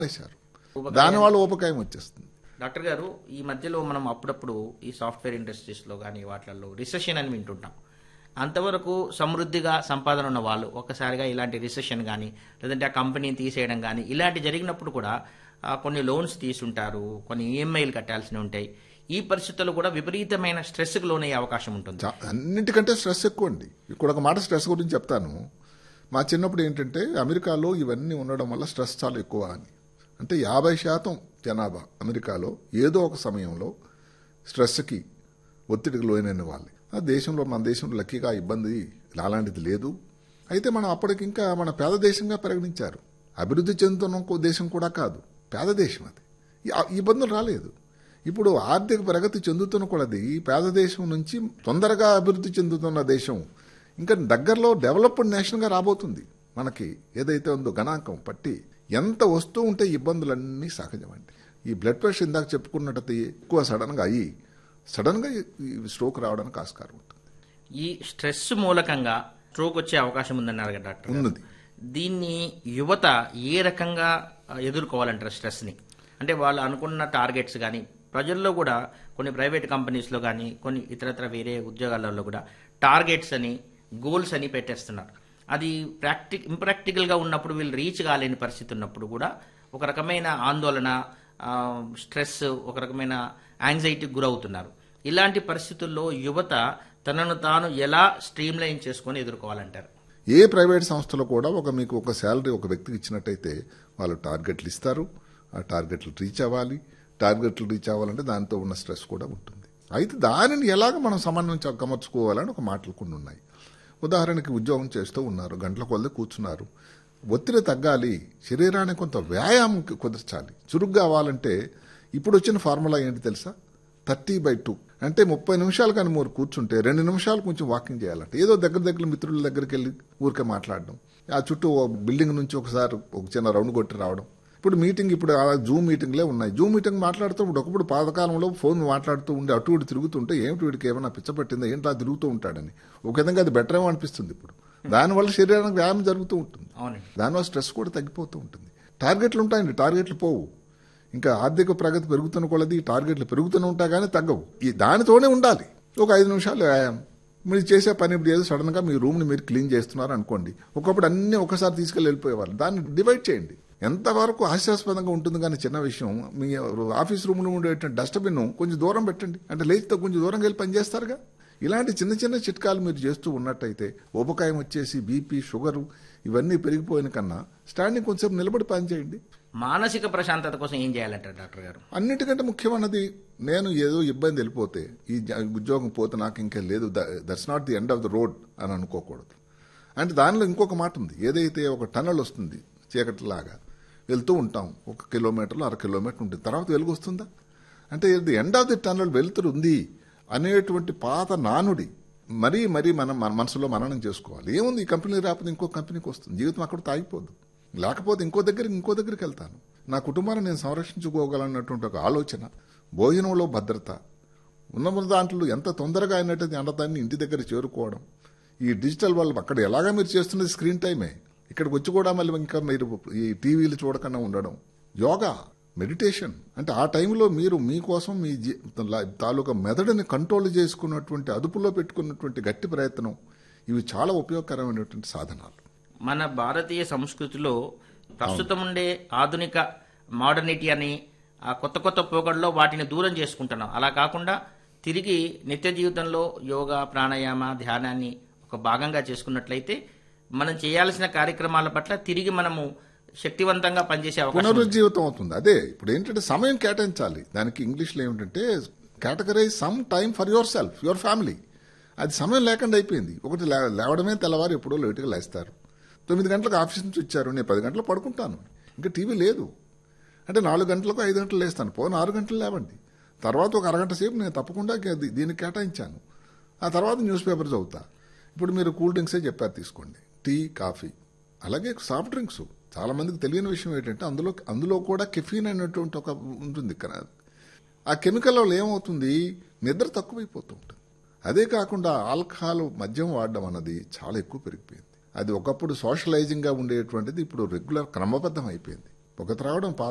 వేశారు దానివల్ల ఉపకాయం వచ్చేస్తుంది డాక్టర్ గారు ఈ మధ్యలో మనం అప్పుడప్పుడు ఈ సాఫ్ట్వేర్ ఇండస్ట్రీస్లో కానీ వాటిల్లో రిసెషన్ అని వింటుంటాం అంతవరకు సమృద్ధిగా సంపాదన ఉన్న వాళ్ళు ఒక్కసారిగా ఇలాంటి రిసెషన్ కానీ లేదంటే ఆ కంపెనీని తీసేయడం కానీ ఇలాంటి జరిగినప్పుడు కూడా ఆ, కొన్ని లోన్స్ తీసుంటారు కొన్ని ఈఎంఐలు కట్టాల్సి ఉంటాయి ఈ పరిస్థితుల్లో కూడా విపరీతమైన స్ట్రెస్కి లోనయ్యే అవకాశం ఉంటుంది చా- అన్నిటికంటే స్ట్రెస్ ఎక్కువ అండి ఇక్కడ ఒక మాట స్ట్రెస్ గురించి చెప్తాను మా చిన్నప్పుడు ఏంటంటే అమెరికాలో ఇవన్నీ ఉండడం వల్ల స్ట్రెస్ చాలా ఎక్కువ అని అంటే యాభై శాతం జనాభా అమెరికాలో ఏదో ఒక సమయంలో స్ట్రెస్కి ఒత్తిడికి లోనైన వాళ్ళే ఆ దేశంలో మన దేశంలో లక్కీగా ఆ ఇబ్బంది అలాంటిది లేదు అయితే మనం అప్పటికి ఇంకా మన పేద దేశంగా పరిగణించారు అభివృద్ధి చెందుతున్న ఇంకో దేశం కూడా కాదు పేద దేశం అది ఈ- ఆ ఇబ్బందులు రాలేదు ఇప్పుడు ఆర్థిక ప్రగతి చెందుతున్న కొలది పేద దేశం నుంచి తొందరగా అభివృద్ధి చెందుతున్న దేశం ఇంకా దగ్గరలో డెవలప్డ్ నేషన్గా రాబోతుంది మనకి ఏదైతే ఉందో గణాంకం పట్టి ఎంత వస్తూ ఉంటే ఇబ్బందులన్నీ సహజమండి ఈ బ్లడ్ ప్రెషర్ ఇందాక చెప్పుకున్నట్టు ఎక్కువ సడన్గా అయ్యి సడన్గా ఈ స్ట్రోక్ రావడానికి ఆస్కారం ఉంటుంది ఈ స్ట్రెస్ మూలకంగా స్ట్రోక్ వచ్చే అవకాశం ఉందన్నారు కదా డాక్టర్ గారు. ఉన్నది దీన్ని యువత ఏ రకంగా ఆ, ఎదుర్కోవాలంటారు స్ట్రెస్ని అంటే వాళ్ళు అనుకున్న టార్గెట్స్ కానీ ప్రజల్లో కూడా కొన్ని ప్రైవేట్ కంపెనీస్లో కానీ కొన్ని ఇతరత్ర వేరే ఉద్యోగాలలో కూడా టార్గెట్స్ అని గోల్స్ అని పెట్టేస్తున్నారు అది ప్రాక్టి ఇంప్రాక్టికల్గా ఉన్నప్పుడు వీళ్ళు రీచ్ కాలేని పరిస్థితి ఉన్నప్పుడు కూడా ఒక రకమైన ఆందోళన ఆ, స్ట్రెస్ ఒక రకమైన యాంగ్జైటీకి గురవుతున్నారు ఇలాంటి పరిస్థితుల్లో యువత తనను తాను ఎలా స్ట్రీమ్ లైన్ చేసుకొని ఎదుర్కోవాలంటారు ఏ ప్రైవేట్ సంస్థలో కూడా ఒక మీకు ఒక శాలరీ ఒక వ్యక్తికి ఇచ్చినట్టయితే వాళ్ళు టార్గెట్లు ఇస్తారు ఆ టార్గెట్లు రీచ్ అవ్వాలి టార్గెట్లు రీచ్ అవ్వాలంటే దాంతో ఉన్న స్ట్రెస్ కూడా ఉంటుంది అయితే దానిని ఎలాగ మనం సమన్వయం కమర్చుకోవాలని ఒక మాటలు కొన్ని ఉన్నాయి ఉదాహరణకి ఉద్యోగం చేస్తూ ఉన్నారు గంటల కొలది కూర్చున్నారు ఒత్తిడి తగ్గాలి శరీరానికి కొంత వ్యాయామం కుదర్చాలి చురుగ్గా అవ్వాలంటే ఇప్పుడు వచ్చిన ఫార్ములా ఏంటి తెలుసా థర్టీ బై టూ అంటే ముప్పై నిమిషాలు కానీ మూడు కూర్చుంటే రెండు నిమిషాలు కొంచెం వాకింగ్ చేయాలంటే ఏదో దగ్గర దగ్గర మిత్రుల దగ్గరికి వెళ్ళి ఊరికే మాట్లాడడం ఆ చుట్టూ ఓ బిల్డింగ్ నుంచి ఒకసారి ఒక చిన్న రౌండ్ కొట్టి రావడం ఇప్పుడు మీటింగ్ ఇప్పుడు ఆ జూమ్ మీటింగ్లే ఉన్నాయి జూమ్ మీటింగ్ మాట్లాడుతూ ఇప్పుడు ఒకప్పుడు పాతకాలంలో ఫోన్ మాట్లాడుతూ ఉండి అటు ఇటు తిరుగుతుంటే ఏమిటి వీడికి ఏమైనా పిచ్చపట్టిందా ఏంటో తిరుగుతూ ఉంటాడని ఒక విధంగా అది బెటర్ ఏమో అనిపిస్తుంది ఇప్పుడు దానివల్ల శరీరానికి వ్యాయామం జరుగుతూ ఉంటుంది అవునండి దానివల్ల స్ట్రెస్ కూడా తగ్గిపోతూ ఉంటుంది టార్గెట్లు ఉంటాయండి టార్గెట్లు పోవు ఇంకా ఆర్థిక ప్రగతి పెరుగుతున్న కొలది ఈ టార్గెట్లు పెరుగుతూనే ఉంటాయి కానీ తగ్గవు ఈ దానితోనే ఉండాలి ఒక ఐదు నిమిషాలు వ్యాయామం మీరు చేసే పని ఇప్పుడు ఏదో సడన్ గా మీ రూమ్ ని మీరు క్లీన్ చేస్తున్నారు అనుకోండి ఒకప్పుడు అన్ని ఒకసారి తీసుకెళ్లి వెళ్ళిపోయేవాళ్ళు దాన్ని డివైడ్ చేయండి ఎంతవరకు హాస్యాస్పదంగా ఉంటుంది కానీ చిన్న విషయం మీ ఆఫీస్ రూమ్ లో ఉండే డస్ట్బిన్ కొంచెం దూరం పెట్టండి అంటే లేచితో కొంచెం దూరం వెళ్ళి పని చేస్తారుగా ఇలాంటి చిన్న చిన్న చిట్కాలు మీరు చేస్తూ ఉన్నట్టయితే ఉపకాయం వచ్చేసి బీపీ షుగరు ఇవన్నీ పెరిగిపోయిన కన్నా స్టాండింగ్ కొంచెం నిలబడి పనిచేయండి మానసిక ప్రశాంతత కోసం ఏం చేయాలంటారు డాక్టర్ గారు అన్నిటికంటే ముఖ్యమైనది నేను ఏదో ఇబ్బంది వెళ్ళిపోతే ఈ జ- ఉద్యోగం పోతే నాకు ఇంకా లేదు that's not the end of the road అని అనుకోకూడదు అంటే దానిలో ఇంకొక మాట ఉంది ఏదైతే ఒక టన్నల్ వస్తుంది చీకటిలాగా వెళ్తూ ఉంటాం ఒక కిలోమీటర్లు అర కిలోమీటర్ ఉంటుంది తర్వాత వెలుగు వస్తుందా అంటే the end of the tunnel వెలుతురు ఉంది అనేటువంటి పాత నానుడి మరీ మరీ మనం మన మనసులో మననం చేసుకోవాలి ఏముంది ఈ కంపెనీ రాకపోతే ఇంకో కంపెనీకి వస్తుంది జీవితం అక్కడ తాగిపోదు లేకపోతే ఇంకో దగ్గరికి ఇంకో దగ్గరికి వెళ్తాను నా కుటుంబాన్ని నేను సంరక్షించుకోగలన్నటువంటి ఒక ఆలోచన భోజనంలో భద్రత ఉన్న దాంట్లో ఎంత తొందరగా అయినట్టు అండదాన్ని ఇంటి దగ్గర చేరుకోవడం ఈ డిజిటల్ వల్ల అక్కడ ఎలాగా మీరు చేస్తున్నది స్క్రీన్ టైమే ఇక్కడికి వచ్చి కూడా మళ్ళీ ఇంకా మీరు ఈ టీవీలు చూడకుండా ఉండడం యోగా మెడిటేషన్ అంటే ఆ టైంలో మీరు మీకోసం మీ జీ- లా- తాలూకా మెదడుని కంట్రోల్ చేసుకున్నటువంటి అదుపులో పెట్టుకున్నటువంటి గట్టి ప్రయత్నం ఇవి చాలా ఉపయోగకరమైనటువంటి సాధనాలు మన భారతీయ సంస్కృతిలో ప్రస్తుతం ఉండే ఆధునిక మోడర్నిటీ అని ఆ కొత్త కొత్త పోగడలో వాటిని దూరం చేసుకుంటున్నాం అలా కాకుండా తిరిగి నిత్య జీవితంలో యోగా ప్రాణాయామ ధ్యానాన్ని ఒక భాగంగా చేసుకున్నట్లయితే మనం చేయాల్సిన కార్యక్రమాల పట్ల తిరిగి మనము శక్తివంతంగా పనిచేసే అవకాశం ఉంది. పునరుజ్జీవితం అవుతుంది అదే ఇప్పుడు ఏంటంటే సమయం కేటాయించాలి దానికి ఇంగ్లీష్లో ఏమిటంటే categorize some time for yourself your family అది సమయం లేకుండా అయిపోయింది ఒకటి లే- లేవడమే తెల్లవారు ఎప్పుడో లేటుగా లేస్తారు తొమ్మిది గంటలకు ఆఫీస్ నుంచి వచ్చారు నేను పది గంటలకు పడుకుంటాను ఇంకా టీవీ లేదు అంటే నాలుగు గంటలకు ఐదు గంటలు లేస్తాను పోను ఆరు గంటలు లేవండి తర్వాత ఒక అరగంట సేపు నేను తప్పకుండా దీ- దీనికి కేటాయించాను ఆ తర్వాత న్యూస్ పేపర్ చదువుతా ఇప్పుడు మీరు కూల్ డ్రింక్సే చెప్పారు తీసుకోండి టీ కాఫీ అలాగే సాఫ్ట్ డ్రింక్స్ చాలా మందికి తెలియని విషయం ఏంటంటే అందులో అందులో కూడా కెఫీన్ అనేటువంటి ఒక ఉంటుంది కదా ఆ కెమికల్ వల్ల ఏమవుతుంది నిద్ర తక్కువైపోతూ ఉంటుంది అదే కాకుండా ఆల్కహాల్ మద్యం వాడడం అన్నది చాలా ఎక్కువ పెరిగిపోయింది అది ఒకప్పుడు సోషలైజింగ్ గా ఉండేటువంటిది ఇప్పుడు రెగ్యులర్ క్రమబద్ధం అయిపోయింది ఒక త్రాగడం